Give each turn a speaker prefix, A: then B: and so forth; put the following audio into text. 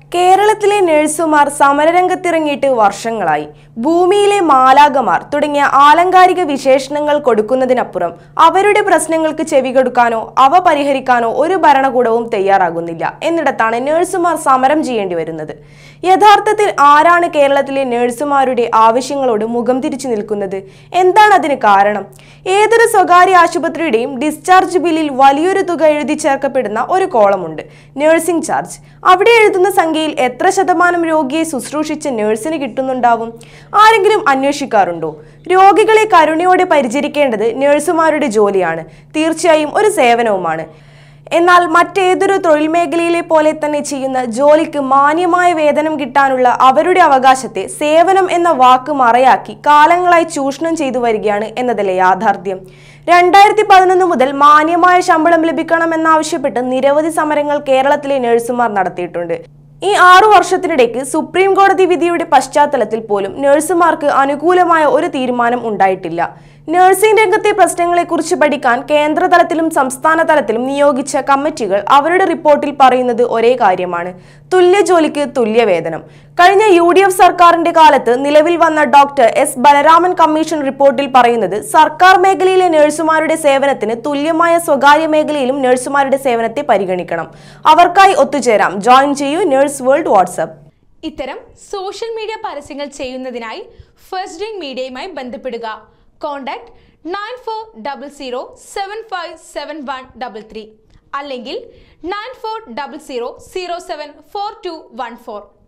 A: കേരളത്തിലെ നഴ്സുമാർ സമരരംഗത്തിറങ്ങിയിട്ട് വർഷങ്ങളായി ഭൂമിയിലെ മാലാകമാർ തുടങ്ങിയ ആലങ്കാരിക വിശേഷണങ്ങൾ കൊടുക്കുന്നതിനപ്പുറം അവരുടെ പ്രശ്നങ്ങൾക്ക് ചെവി കൊടുക്കാനോ അവ പരിഹരിക്കാനോ ഒരു ഭരണകൂടവും തയ്യാറാകുന്നില്ല എന്നിടത്താണ് നഴ്സുമാർ സമരം ചെയ്യേണ്ടി വരുന്നത് യഥാർത്ഥത്തിൽ ആരാണ് കേരളത്തിലെ നഴ്സുമാരുടെ ആവശ്യങ്ങളോട് മുഖം തിരിച്ചു നിൽക്കുന്നത് എന്താണ് അതിന് കാരണം ഏതൊരു സ്വകാര്യ ആശുപത്രിയുടെയും ഡിസ്ചാർജ് ബില്ലിൽ വലിയൊരു തുക എഴുതി ചേർക്കപ്പെടുന്ന ഒരു കോളമുണ്ട് നഴ്സിംഗ് ചാർജ് അവിടെ എഴുതുന്ന സംഖ്യയിൽ എത്ര ശതമാനം രോഗിയെ ശുശ്രൂഷിച്ച നഴ്സിന് കിട്ടുന്നുണ്ടാവും ആരെങ്കിലും അന്വേഷിക്കാറുണ്ടോ രോഗികളെ കരുണയോടെ പരിചരിക്കേണ്ടത് നഴ്സുമാരുടെ ജോലിയാണ് തീർച്ചയായും ഒരു സേവനവുമാണ് എന്നാൽ മറ്റേതൊരു തൊഴിൽ മേഖലയിലെ പോലെ തന്നെ ചെയ്യുന്ന ജോലിക്ക് മാന്യമായ വേതനം കിട്ടാനുള്ള അവരുടെ അവകാശത്തെ സേവനം എന്ന വാക്ക് മറയാക്കി കാലങ്ങളായി ചൂഷണം ചെയ്തു വരികയാണ് എന്നതല്ലേ യാഥാർത്ഥ്യം രണ്ടായിരത്തി പതിനൊന്ന് മുതൽ മാന്യമായ ശമ്പളം ലഭിക്കണമെന്നാവശ്യപ്പെട്ട് നിരവധി സമരങ്ങൾ കേരളത്തിലെ നഴ്സുമാർ നടത്തിയിട്ടുണ്ട് ഈ ആറു വർഷത്തിനിടയ്ക്ക് സുപ്രീം കോടതി വിധിയുടെ പശ്ചാത്തലത്തിൽ പോലും നഴ്സുമാർക്ക് അനുകൂലമായ ഒരു തീരുമാനം ഉണ്ടായിട്ടില്ല നഴ്സിംഗ് രംഗത്തെ പ്രശ്നങ്ങളെക്കുറിച്ച് പഠിക്കാൻ കേന്ദ്ര തലത്തിലും സംസ്ഥാന തലത്തിലും നിയോഗിച്ച കമ്മിറ്റികൾ അവരുടെ റിപ്പോർട്ടിൽ പറയുന്നത് ഒരേ കാര്യമാണ് തുല്യ ജോലിക്ക് തുല്യ വേതനം കഴിഞ്ഞ യു ഡി എഫ് സർക്കാരിന്റെ കാലത്ത് നിലവിൽ വന്ന ഡോക്ടർ എസ് ബലരാമൻ കമ്മീഷൻ റിപ്പോർട്ടിൽ പറയുന്നത് സർക്കാർ മേഖലയിലെ നഴ്സുമാരുടെ സേവനത്തിന് തുല്യമായ സ്വകാര്യ മേഖലയിലും നഴ്സുമാരുടെ സേവനത്തെ പരിഗണിക്കണം അവർക്കായി ഒത്തുചേരാം ജോയിൻ ചെയ്യൂ നഴ്സ് വേൾഡ് വാട്സപ്പ്
B: ഇത്തരം സോഷ്യൽ മീഡിയ പരസ്യങ്ങൾ ചെയ്യുന്നതിനായി ഫസ്റ്റ് ഡ്രിങ്ക് മീഡിയയുമായി ബന്ധപ്പെടുക contact nine four double zero seven five seven one double three അല്ലെങ്കിൽ nine four double zero zero seven four two one four